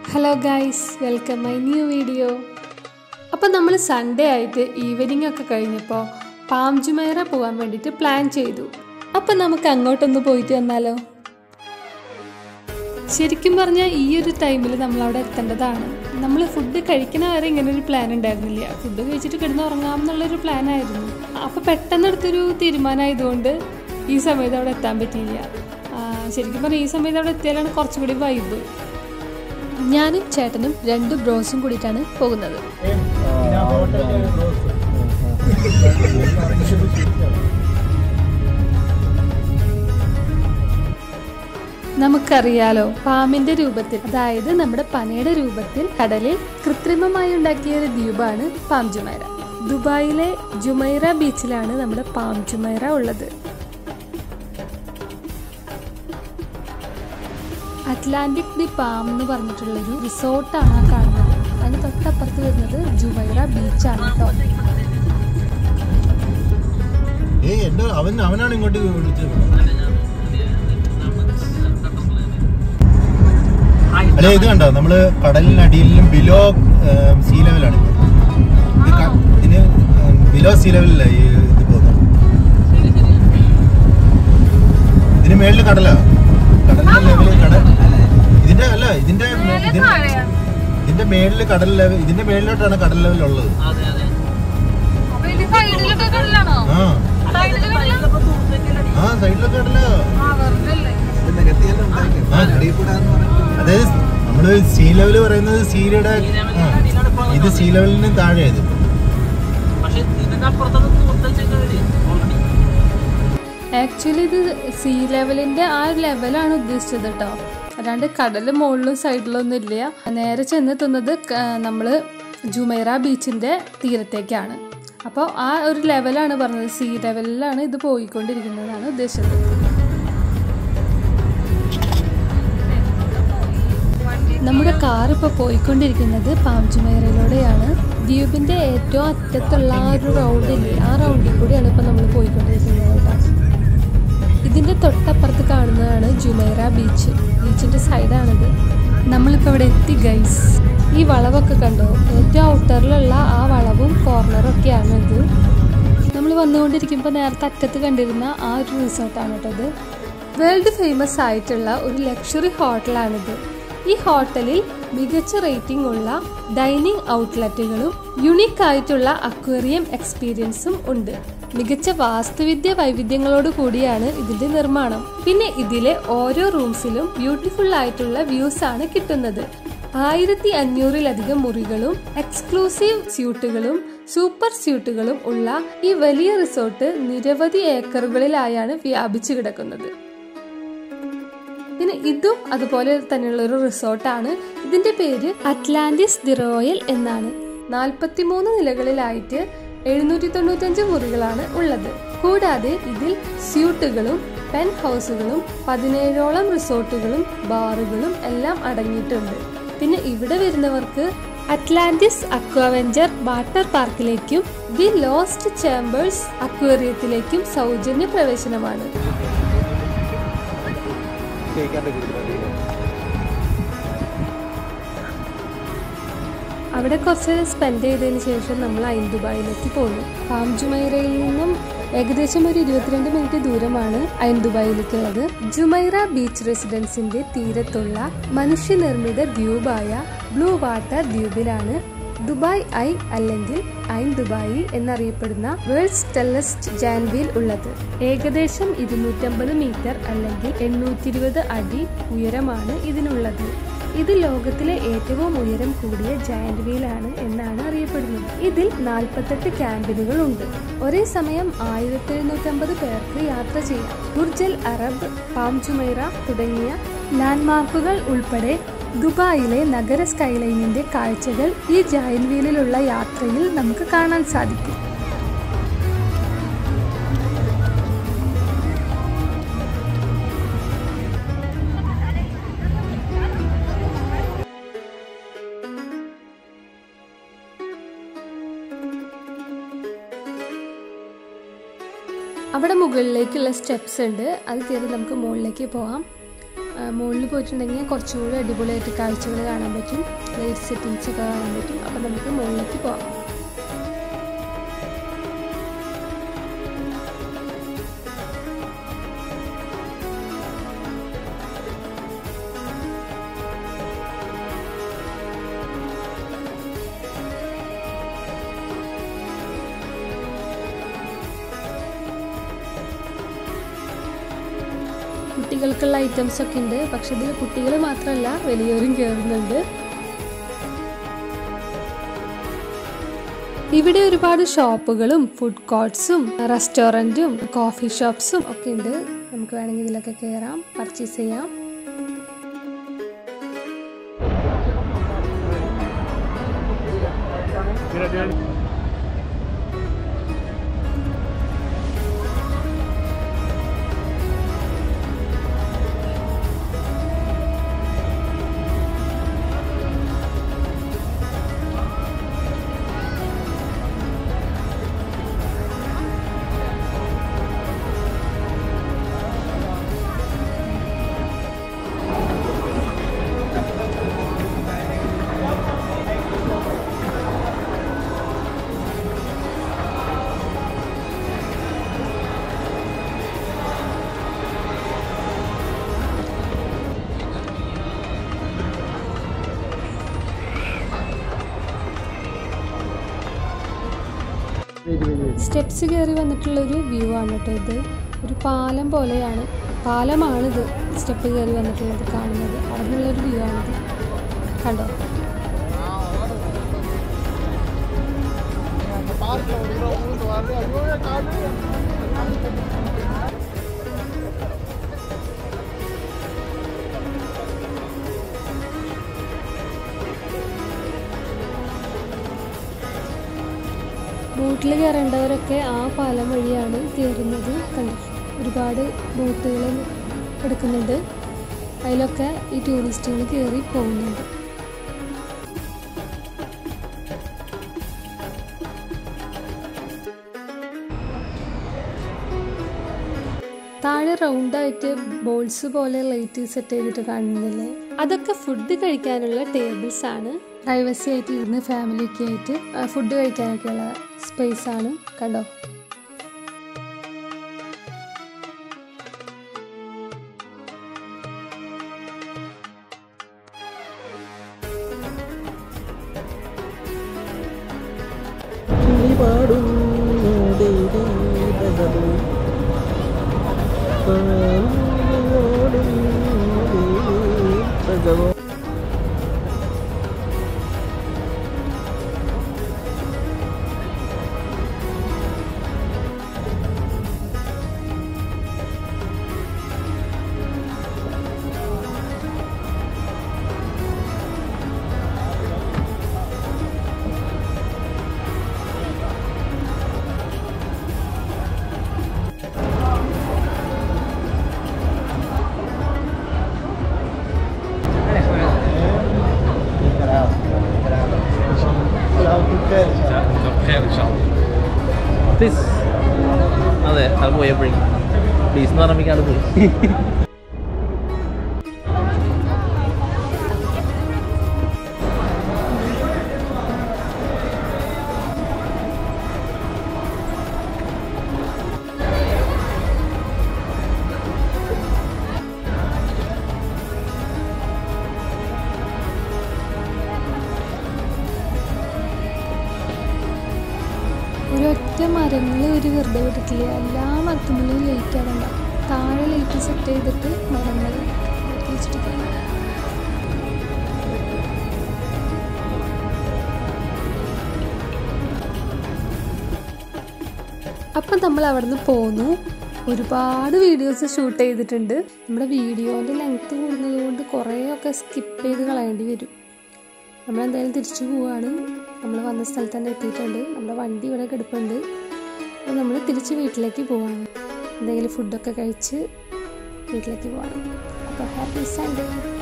Hello guys welcome my new video അപ്പോൾ നമ്മൾ Sunday ആയിട്ട് ഈവനിങ് ഒക്കെ കഴിഞ്ഞപ്പോൾ പാം ജുമൈറ പോകാൻ വേണ്ടിയിട്ട് പ്ലാൻ ചെയ്തു അപ്പം നമുക്ക് അങ്ങോട്ടൊന്ന് പോയിട്ട് വന്നാലോ ശരിക്കും പറഞ്ഞാൽ ഈ ഒരു ടൈമിൽ നമ്മൾ അവിടെ എത്തേണ്ടതാണ് നമ്മൾ ഫുഡ് കഴിക്കണ വരെ ഇങ്ങനെ ഒരു പ്ലാൻ ഉണ്ടായിരുന്നില്ല ഫുഡ് കഴിച്ചിട്ട് കിടന്ന് ഉറങ്ങാം എന്നുള്ളൊരു പ്ലാൻ ആയിരുന്നു അപ്പോൾ പെട്ടെന്ന് എടുത്തൊരു തീരുമാനമായതുകൊണ്ട് ഈ സമയത്ത് അവിടെ എത്താൻ പറ്റിയില്ല ആ, ശരിക്കും പറഞ്ഞാൽ ഈ സമയത്ത് അവിടെ എത്തിയാലാണ് കുറച്ചുകൂടി വൈബ് ഞാനും ചേട്ടനും രണ്ട് ബ്രോസും കൂടിയിട്ടാണ് പോകുന്നത് നമുക്കറിയാലോ പാമ്പിന്റെ രൂപത്തിൽ അതായത് നമ്മുടെ പനയുടെ രൂപത്തിൽ കടലിൽ കൃത്രിമമായി ഉണ്ടാക്കിയ ഒരു ദ്വീപാണ് പാം ജുമൈറ ദുബായിലെ ജുമൈറ ബീച്ചിലാണ് നമ്മുടെ പാം ജുമൈറ ഉള്ളത് അറ്റ്ലാന്റിക് ദി പാം എന്ന് പറഞ്ഞിട്ടുള്ളൊരു റിസോർട്ടാണ് ആ കാണുന്നത് അതിന് തൊട്ടപ്പുറത്ത് വരുന്നത് ജുമൈറ ബീച്ചാണ് കേട്ടോ ഏയ് എന്റെ അവൻ അവനാണ് ഇങ്ങോട്ട് വിളിച്ചത് അല്ലെ ഇത് കണ്ടോ നമ്മള് കടലിനടിയിലും ബിലോ സീ ലെവലാണ് ഇത് ക- ഇതിന് ബിലോ സീ ലെവലല്ല ഈ ഇത് പോകുന്നത് ഇതിന് മേളില് കടലാ കടലിന്റെ ലെവല് കടൽ ഇതിന്റെ അല്ല ഇതിന്റെ മേ- ഇതിന്റെ ഇതിന്റെ മേളില് കടൽ ലെവൽ ഇതിന്റെ മേളിലോട്ടാണ് കടൽ ലെവൽ ഉള്ളത് അപ്പൊ ഇത് സൈഡിലൊക്കെ കടലാണോ ആ സൈഡില് കടലാ? ആ സൈഡിലൊക്കെ കടലാ ആ, വെറുതെ അല്ലേ? ആ, അതായത് നമ്മള് സീ ലെവൽ പറയുന്നത് സീയുടെ ആ, ഇത് സീ ലെവലിന് താഴെയത് പക്ഷെ ഇതിന്റെ അപ്പുറത്തൊക്കെ കൂടുതൽ ചെയ്തവര് ഓൾറെഡി ആക്ച്വലി ഇത് സീ ലെവലിന്റെ ആ ഒരു ലെവലാണ് ഉദ്ദേശിച്ചത് കേട്ടോ അല്ലാണ്ട് കടല് മുകളിലും സൈഡിലും ഒന്നും ഇല്ല നേരെ ചെന്നെത്തുന്നത് ക- നമ്മള് ജുമൈറ ബീച്ചിന്റെ തീരത്തേക്കാണ് അപ്പോൾ ആ ഒരു ലെവലാണ് പറഞ്ഞത് സീ ലെവലിലാണ് ഇത് പോയിക്കൊണ്ടിരിക്കുന്നതാണ് ഉദ്ദേശിച്ചത് നമ്മുടെ കാർ ഇപ്പോൾ പോയിക്കൊണ്ടിരിക്കുന്നത് പാം ജുമൈറയിലൂടെയാണ് ദ്വീപിന്റെ ഏറ്റവും അറ്റത്തുള്ള ആ ഒരു റൗണ്ടില്ലേ ആ റൗണ്ടിൽ കൂടിയാണ് ഇപ്പോൾ നമ്മൾ പോയിക്കൊണ്ടിരിക്കുന്നത് കേട്ടോ ഇതിന്റെ തൊട്ടപ്പുറത്ത് കാണുന്നതാണ് ജുമൈറ ബീച്ച് ബീച്ചിന്റെ സൈഡാണിത് നമ്മളിപ്പോൾ ഇവിടെ എത്തി ഗൈസ് ഈ വളവൊക്കെ കണ്ടോ ഏറ്റവും ഔട്ടറിലുള്ള ആ വളവും കോർണറും ഒക്കെയാണ് ഇത് നമ്മൾ വന്നുകൊണ്ടിരിക്കുമ്പോൾ നേരത്തെ അറ്റത്ത് കണ്ടിരുന്ന ആ ഒരു റിസോർട്ടാണ് കേട്ടോ ഇത് വേൾഡ് ഫേമസ് ആയിട്ടുള്ള ഒരു ലക്ഷറി ഹോട്ടലാണിത് ഈ ഹോട്ടലിൽ മികച്ച റേറ്റിംഗ് ഉള്ള ഡൈനിങ് ഔട്ട്ലെറ്റുകളും യുണീക്ക് ആയിട്ടുള്ള അക്വേറിയം എക്സ്പീരിയൻസും ഉണ്ട് മികച്ച വാസ്തുവിദ്യ വൈവിധ്യങ്ങളോട് കൂടിയാണ് ഇതിന്റെ നിർമ്മാണം പിന്നെ ഇതിലെ ഓരോ റൂംസിലും ബ്യൂട്ടിഫുൾ ആയിട്ടുള്ള വ്യൂസ് ആണ് കിട്ടുന്നത് ആയിരത്തി അഞ്ഞൂറിലധികം മുറികളും എക്സ്ക്ലൂസീവ് സ്യൂട്ടുകളും സൂപ്പർ സ്യൂട്ടുകളും ഉള്ള ഈ വലിയ റിസോർട്ട് നിരവധി ഏക്കറുകളിലായാണ് വ്യാപിച്ചു കിടക്കുന്നത് പിന്നെ ഇതും അതുപോലെ തന്നെയുള്ള ഒരു റിസോർട്ടാണ് ഇതിന്റെ പേര് അറ്റ്ലാന്റിസ് ദി റോയൽ എന്നാണ് നാൽപ്പത്തിമൂന്ന് നിലകളിലായിട്ട് എഴുന്നൂറ്റി തൊണ്ണൂറ്റഞ്ച് മുറികളാണ് ഉള്ളത് കൂടാതെ ഇതിൽ സ്യൂട്ടുകളും പെൻ ഹൗസുകളും പതിനേഴോളം റിസോർട്ടുകളും ബാറുകളും എല്ലാം അടങ്ങിയിട്ടുണ്ട് പിന്നെ ഇവിടെ വരുന്നവർക്ക് അറ്റ്ലാന്റിസ് അക്വാവെഞ്ചർ വാട്ടർ പാർക്കിലേക്കും ദി ലോസ്റ്റ് ചേംബേഴ്സ് അക്വേറിയത്തിലേക്കും സൗജന്യ പ്രവേശനമാണ് അവിടെ കുറച്ച് സ്പെൻഡ് ചെയ്തതിന് ശേഷം നമ്മൾ ഐൻ ദുബായിലേക്ക് പോന്നു പാം ജുമൈറയിൽ നിന്നും ഏകദേശം ഒരു ഇരുപത്തിരണ്ട് മിനിറ്റ് ദൂരമാണ് ഐൻ ദുബായിലേക്കുള്ളത് ജുമൈറ ബീച്ച് റെസിഡൻസിന്റെ തീരത്തുള്ള മനുഷ്യനിർമ്മിത ദ്വീപായ ബ്ലൂ വാട്ടർ ദ്വീപിലാണ് ദുബായ് ഐ അല്ലെങ്കിൽ ഐൻ ദുബായി എന്നറിയപ്പെടുന്ന വേൾഡ്സ് ടെല്ലസ്റ്റ് ജാൻവീൽ ഉള്ളത് ഏകദേശം ഇരുന്നൂറ്റമ്പത് മീറ്റർ അല്ലെങ്കിൽ എണ്ണൂറ്റി ഇരുപത് അടി ഉയരമാണ് ഇതിനുള്ളത് ഇത് ലോകത്തിലെ ഏറ്റവും ഉയരം കൂടിയ ജയന്റ് വീലാണ് എന്നാണ് അറിയപ്പെടുന്നത് ഇതിൽ നാൽപ്പത്തെട്ട് ക്യാമ്പിനുകൾ ഉണ്ട് ഒരേ സമയം ആയിരത്തി എഴുന്നൂറ്റമ്പത് പേർക്ക് യാത്ര ചെയ്യാം ബുർജൽ അറബ് പാം ജുമൈറ തുടങ്ങിയ ലാൻഡ്മാർക്കുകൾ ഉൾപ്പെടെ ദുബായിലെ നഗര സ്കൈലൈനിന്റെ കാഴ്ചകൾ ഈ ജയന്റ് വീലിലുള്ള യാത്രയിൽ നമുക്ക് കാണാൻ സാധിക്കും അവിടെ മുകളിലേക്കുള്ള സ്റ്റെപ്സ് ഉണ്ട് അത് കയറി നമുക്ക് മുകളിലേക്ക് പോകാം മുകളിൽ പോയിട്ടുണ്ടെങ്കിൽ കുറച്ചുകൂടി അടിപൊളിയായിട്ട് കാഴ്ചകൾ കാണാൻ പറ്റും ലൈറ്റ് സെറ്റിങ്സ് ഒക്കെ കാണാൻ പറ്റും അപ്പം നമുക്ക് മുകളിലേക്ക് പോകാം കുട്ടികൾക്കുള്ള ഐറ്റംസ് ഒക്കെ ഉണ്ട് പക്ഷെ ഇതിൽ കുട്ടികൾ മാത്രമല്ല വലിയവരും കയറുന്നുണ്ട് ഇവിടെ ഒരുപാട് ഷോപ്പുകളും ഫുഡ് കോർട്ട്സും റെസ്റ്റോറൻറ്റും കോഫി ഷോപ്സും ഒക്കെ ഉണ്ട് നമുക്ക് വേണമെങ്കിൽ ഇതിലൊക്കെ കയറാം പർച്ചേസ് ചെയ്യാം സ്റ്റെപ്സ് കയറി വന്നിട്ടുള്ളൊരു വ്യൂ ആണ് കേട്ടോ ഇത് ഒരു പാലം പോലെയാണ് പാലമാണിത് സ്റ്റെപ്പ് കയറി വന്നിട്ടുള്ളത് കാണുന്നത് അവിടെ നിന്നുള്ളൊരു വ്യൂ ആണിത് കണ്ടോ ബോട്ടിൽ കയറേണ്ടവരൊക്കെ ആ പാലം വഴിയാണ് കയറുന്നത് കണ്ടു ഒരുപാട് ബോട്ടുകൾ എടുക്കുന്നുണ്ട് അതിലൊക്കെ ഈ ടൂറിസ്റ്റുകൾ കയറി പോകുന്നുണ്ട് താഴെ റൗണ്ടായിട്ട് ബോൾസ് പോലെ ലൈറ്റ് സെറ്റ് ചെയ്തിട്ട് കാണുന്നില്ലേ അതൊക്കെ ഫുഡ് കഴിക്കാനുള്ള ടേബിൾസ് ആണ് പ്രൈവസി ആയിട്ട് ഇരുന്ന് ഫാമിലിയൊക്കെ ആയിട്ട് ഫുഡ് കഴിക്കാനൊക്കെയുള്ള സ്പേസ് ആണ് കണ്ടോ പ്ലീസ് അതെ അത് പോയപ്പോഴേ പ്ലീസ് എന്ന് പറയുമ്പോൾ അത് പോയി ഒരൊറ്റ മരങ്ങൾ ഒരു വെറുതെ വിട്ടിട്ടില്ല എല്ലാ മരത്തുമ്പിലും ലൈറ്റാണ് ഉണ്ടാവും താഴെ ലൈറ്റ് സെറ്റ് ചെയ്തിട്ട് മരങ്ങൾ വെച്ചിട്ടില്ല അപ്പം നമ്മൾ അവിടുന്ന് പോന്നു ഒരുപാട് വീഡിയോസ് ഷൂട്ട് ചെയ്തിട്ടുണ്ട് നമ്മുടെ വീഡിയോൻ്റെ ലെങ്ത്ത് കൂടുന്നത് കൊണ്ട് കുറേയൊക്കെ സ്കിപ്പ് ചെയ്ത് കളയേണ്ടി വരും നമ്മളെന്തായാലും തിരിച്ചു പോവാണ് നമ്മൾ വന്ന സ്ഥലത്ത് തന്നെ എത്തിയിട്ടുണ്ട് നമ്മുടെ വണ്ടി ഇവിടെ കിടപ്പുണ്ട് അപ്പോൾ നമ്മൾ തിരിച്ച് വീട്ടിലേക്ക് പോവാണ് എന്തെങ്കിലും ഫുഡൊക്കെ കഴിച്ച് വീട്ടിലേക്ക് പോവാണ് അപ്പോൾ ഹാപ്പി സൺഡേ